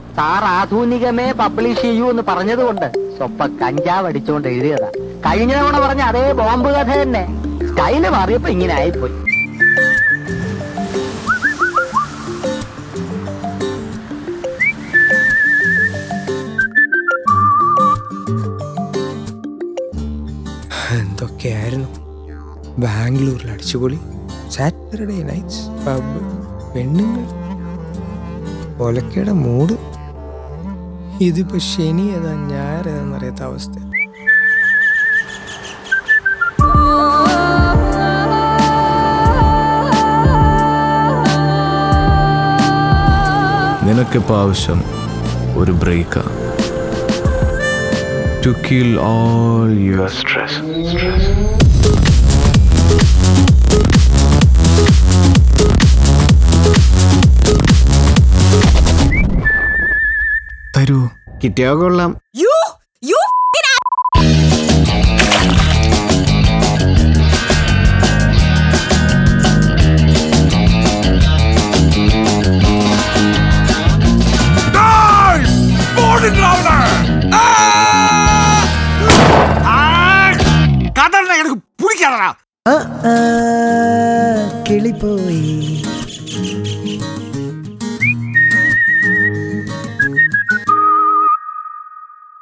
sir ആധുനികമേ publish ചെയ്യൂ എന്ന് പറഞ്ഞതുകൊണ്ട് സ്വപ്പ കഞ്ചാവ് അടിച്ചുകൊണ്ട് എഴുതിയതാ കഴിഞ്ഞ തവണ പറഞ്ഞ അതേ ബോംബ് കഥ തന്നെ സ്റ്റൈല് മാറിയപ്പോ ഇങ്ങനെ ആയിപ്പോയി എന്തൊക്കെയായിരുന്നു ബാംഗ്ലൂരിൽ അടിച്ചുപൊളി സാറ്റർഡേ നൈറ്റ്സ് പബ് പെണ്ണുങ്ങൾ ഒലക്കയുടെ മൂഡ് ഇതിപ്പോ ശനി ഏതാ ഞായർ ഏതാന്നറിയാത്ത അവസ്ഥ നിനക്കിപ്പോൾ ആവശ്യം ഒരു ബ്രേക്കാ to kill all your stress തരൂ കിട്ടിയോ കൊള്ളാം കഥ എനിക്ക് പിടിക്കാറാ കിളിപ്പോയി